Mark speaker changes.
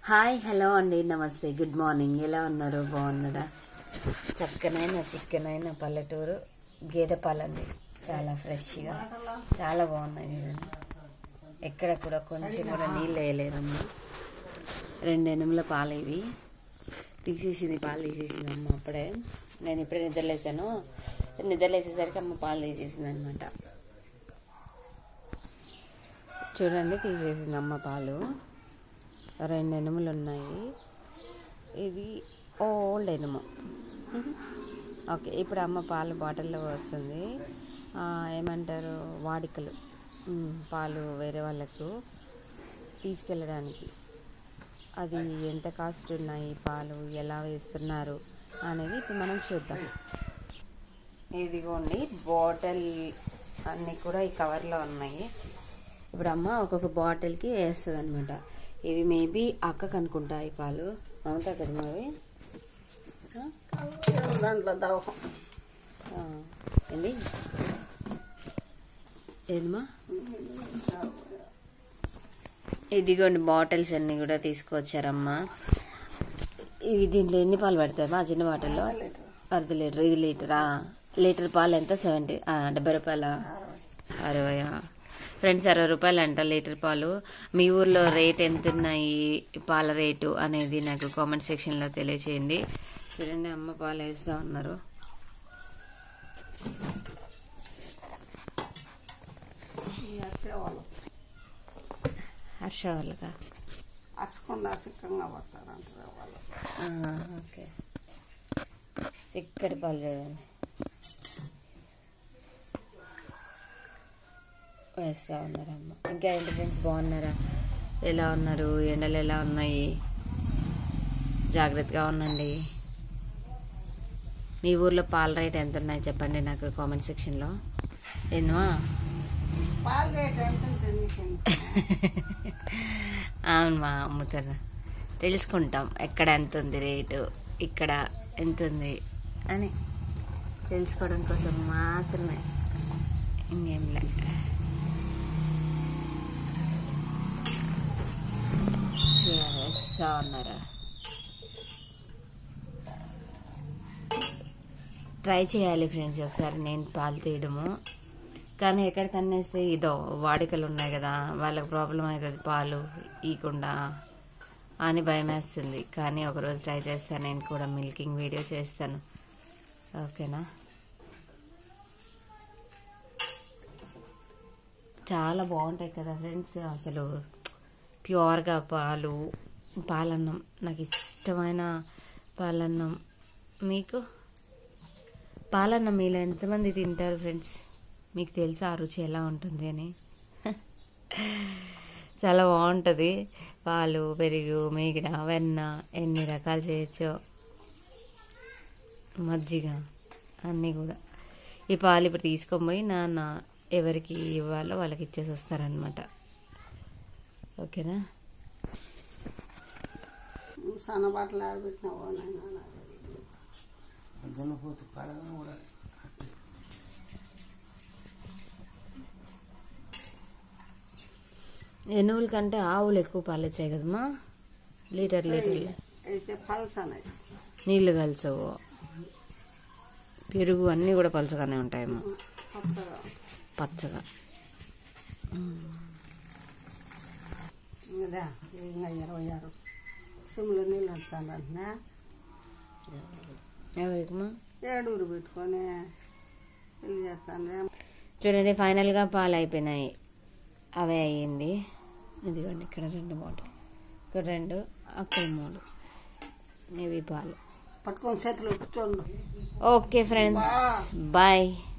Speaker 1: hi hello అండి నమస్తే good morning ఎలా ఉన్నారు బాగున్నారా చక్కనైన చిక్కనైన పల్లెటూరు గేదె పాలండి చాలా ఫ్రెష్గా చాలా బాగున్నాయి చూడండి ఎక్కడ కూడా కొంచెం కూడా నీళ్ళు వేయలేదమ్మా రెండు ఎనుముల పాలు ఇవి తీసేసింది పాలు తీసేసింది అమ్మ అప్పుడే నేను ఇప్పుడే నిద్రలేసాను నిద్రలేసేసరికి అమ్మ పాలు తీసేసింది అనమాట చూడండి తీసేసింది అమ్మ పాలు రెండు ఎనుములు ఉన్నాయి ఇది ఓల్డ్ ఎనుము ఓకే ఇప్పుడు అమ్మ పాలు బాటిల్లో వస్తుంది ఆ, ఏమంటారు వాడికలు ఉమ్, పాలు వేరే వాళ్ళకు తీసుకెళ్ళడానికి అది ఎంత కాస్ట్ ఉన్నాయి పాలు ఎలా వేస్తున్నారు అనేది ఇప్పుడు మనం చూద్దాం ఇదిగోండి బాటిల్ అన్నీ కూడా ఈ కవర్లో ఉన్నాయి ఇప్పుడు అమ్మ ఒక్కొక్క బాటిల్కి వేస్తుంది అనమాట ఇవి మేబీ అక్కకు అనుకుంటా ఈ పాలు మమతా కదా మావి
Speaker 2: దాంట్లో దవహం
Speaker 1: ఆ, ఏంది ఏదమ్మా ఇదిగోండి బాటిల్స్ అన్ని కూడా తీసుకొచ్చారమ్మా ఇవి దీంట్లో ఎన్ని పాలు పడతాయి మా చిన్న బాటిల్లో అర్ధ లీటర్ ఇది లీటరా లీటర్ పాలు ఎంత సెవెంటీ డెబ్బై రూపాయల అరవయా ఫ్రెండ్స్ అరవై రూపాయలు అంట లీటర్ పాలు మీ ఊర్లో రేట్ ఎంత ఉన్నాయి పాల రేటు అనేది నాకు కామెంట్ సెక్షన్లో తెలియచేయండి చూడండి అమ్మ పాలు వేస్తూ ఉన్నారు
Speaker 2: వాళ్ళు
Speaker 1: హర్ష వాళ్ళకా
Speaker 2: అసకుండా సిక్కంగా వస్తారంటారు వాళ్ళు
Speaker 1: ఆ, ఓకే చిక్కటి పాలు చూడండి వేస్తా ఉన్నారమ్మ ఇంకా ఏంటి ఫ్రెండ్స్ బాగున్నారా ఎలా ఉన్నారు ఎండలు ఎలా ఉన్నాయి జాగ్రత్తగా ఉండండి మీ ఊర్లో పాల రేట్ ఎంత ఉన్నాయి చెప్పండి నాకు కామెంట్ సెక్షన్లో ఏందమ్మా
Speaker 2: పాలు రేట్ ఎంత ఉంటుంది
Speaker 1: అవును మా అమ్ముతారు తెలుసుకుంటాం ఎక్కడ ఎంత ఉంది రేటు ఇక్కడ ఎంత ఉంది అని తెలుసుకోవడం కోసం మాత్రమే ఇంకేం లే చూస్తా ఉన్నారా ట్రై చేయాలి ఫ్రెండ్స్ ఒకసారి నేను పాలు తీయడము కానీ ఎక్కడ తన్నేస్తే ఇదో వాడికలు ఉన్నాయి కదా వాళ్ళకి ప్రాబ్లం అవుతుంది పాలు ఈకుండా అని భయం వేస్తుంది కానీ ఒకరోజు ట్రై చేస్తాను నేను కూడా మిల్కింగ్ వీడియో చేస్తాను ఓకేనా చాలా బాగుంటాయి కదా ఫ్రెండ్స్ అసలు ప్యూర్గా పాలు పాలన్నం నాకు ఇష్టమైన పాలన్నం మీకు పాలన్నం మీలో ఎంతమంది తింటారు ఫ్రెండ్స్ మీకు తెలుసా ఆ రుచి ఎలా ఉంటుంది అని చాలా బాగుంటుంది పాలు పెరుగు మీగడ వెన్న ఎన్ని రకాలు చేయొచ్చో మజ్జిగ అన్నీ కూడా ఈ పాలు ఇప్పుడు తీసుకొని పోయి నాన్న ఎవరికి ఇవ్వాలో వాళ్ళకి ఇచ్చేసి వస్తారనమాట ఓకేనా
Speaker 2: సన్నబాటలు ఆడబెట్టినావో నాయన
Speaker 3: దున్నపోతు కడగను కూడా
Speaker 1: ఎనువుల కంటే ఆవులు ఎక్కువ పాలు ఇచ్చాయి కదమ్మా లీటర్ లీటర్
Speaker 2: అయితే పల్స్ అనేది
Speaker 1: నీళ్లు కలిసవు పెరుగు అన్నీ కూడా పలచగానే ఉంటాయేమో
Speaker 2: కొత్తగా
Speaker 1: పచ్చగా
Speaker 2: ఇదా ఇంకా ఇరవై ఆరు సిమ్లో నీళ్ళు వస్తానంటున్నా
Speaker 1: ఎవరికమ్మా
Speaker 2: ఏడూరు పెట్టుకొని పెళ్లి చేస్తాను
Speaker 1: చూడండి ఫైనల్గా పాలు అయిపోయినాయి అవే అయ్యింది ఇదిగోండి ఇక్కడ రెండు బాటిల్ ఇక్కడ రెండు అక్కడ మూడు ఇవి పాలు
Speaker 2: పట్టుకొని చేతిలో కూర్చోండు
Speaker 1: ఓకే ఫ్రెండ్స్ బాయ్